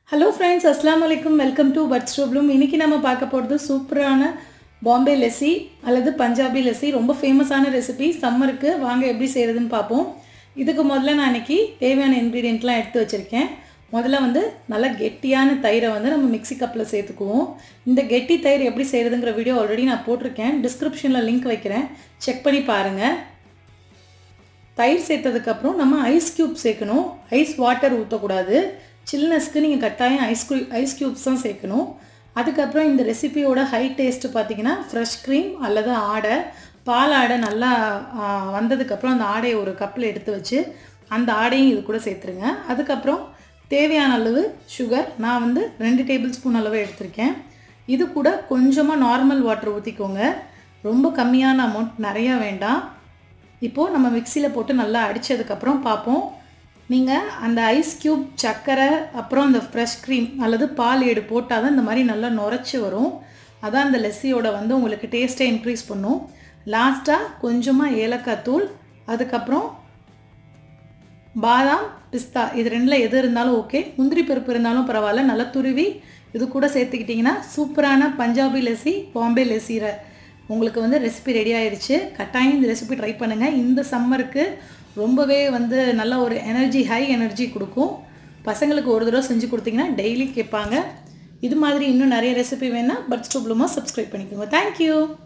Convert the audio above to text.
hello friends அஸ்லாம் வலைக்கும் welcome to puts Bloom இன்றைக்கி நம்ம பார்க்க போகிறது சூப்பரான பாம்பே லஸ்ஸி அல்லது பஞ்சாபி லஸ்ஸி ரொம்ப ஃபேமஸான ரெசிபி சம்மருக்கு வாங்க எப்படி செய்கிறதுன்னு பார்ப்போம் இதுக்கு முதல்ல நான் இன்னைக்கு தேவையான இன்க்ரீடியண்ட்லாம் எடுத்து வச்சுருக்கேன் முதல்ல வந்து நல்லா கெட்டியான தயிரை வந்து நம்ம மிக்ஸி கப்பில் சேர்த்துக்குவோம் இந்த கெட்டி தயிர் எப்படி செய்கிறதுங்கிற வீடியோ ஆல்ரெடி நான் போட்டிருக்கேன் டிஸ்கிரிப்ஷனில் லிங்க் வைக்கிறேன் செக் பண்ணி பாருங்கள் தயிர் சேர்த்ததுக்கப்புறம் நம்ம ஐஸ் க்யூப் சேர்க்கணும் ஐஸ் வாட்டர் ஊற்றக்கூடாது சில்னஸ்க்கு நீங்கள் கட்டாயம் ஐஸ் க்யூ ஐஸ் க்யூப்ஸ் தான் சேர்க்கணும் அதுக்கப்புறம் இந்த ரெசிபியோட ஹை டேஸ்ட்டு பார்த்தீங்கன்னா ஃப்ரெஷ் க்ரீம் அல்லது ஆடை பால் ஆடை நல்லா ஆ, வந்ததுக்கப்புறம் அந்த ஆடையை ஒரு கப்பில் எடுத்து வச்சு அந்த ஆடையும் இது கூட சேர்த்துருங்க அதுக்கப்புறம் தேவையான அளவு சுகர் நான் வந்து ரெண்டு டேபிள் ஸ்பூன் அளவு எடுத்திருக்கேன் இது கூட கொஞ்சமாக நார்மல் வாட்டர் ஊற்றிக்கோங்க ரொம்ப கம்மியான அமௌண்ட் நிறையா வேண்டாம் இப்போது நம்ம மிக்சியில் போட்டு நல்லா அடித்ததுக்கப்புறம் பார்ப்போம் நீங்கள் அந்த ஐஸ் க்யூப் சர்க்கரை அப்புறம் அந்த ஃப்ரெஷ் க்ரீம் அல்லது பால் ஏடு போட்டால் தான் இந்த மாதிரி நல்லா நுரைச்சி வரும் அதான் அந்த லெஸ்ஸியோட வந்து உங்களுக்கு டேஸ்ட்டை இன்க்ரீஸ் பண்ணும் லாஸ்ட்டாக கொஞ்சமாக ஏலக்காய் தூள் அதுக்கப்புறம் பாதாம் பிஸ்தா இது ரெண்டில் எது இருந்தாலும் ஓகே முந்திரி பருப்பு இருந்தாலும் பரவாயில்ல நல்லா துருவி இது கூட சேர்த்துக்கிட்டிங்கன்னா சூப்பரான பஞ்சாபி லஸ்ஸி பாம்பே லஸ்ஸி ர- உங்களுக்கு வந்து ரெசிபி ரெடி ஆயிருச்சு கட்டாயம் இந்த ரெசிபி ட்ரை பண்ணுங்கள் இந்த சம்மருக்கு ரொம்பவே வந்து நல்ல ஒரு எனர்ஜி ஹை எனர்ஜி கொடுக்கும் பசங்களுக்கு ஒரு தடவை செஞ்சு கொடுத்தீங்கன்னா டெய்லி கேட்பாங்க இது மாதிரி இன்னும் நிறைய ரெசிபி வேணால் பட்ஸ் டூப்ளமாக சப்ஸ்கிரைப் பண்ணிக்கோங்க தேங்க்யூ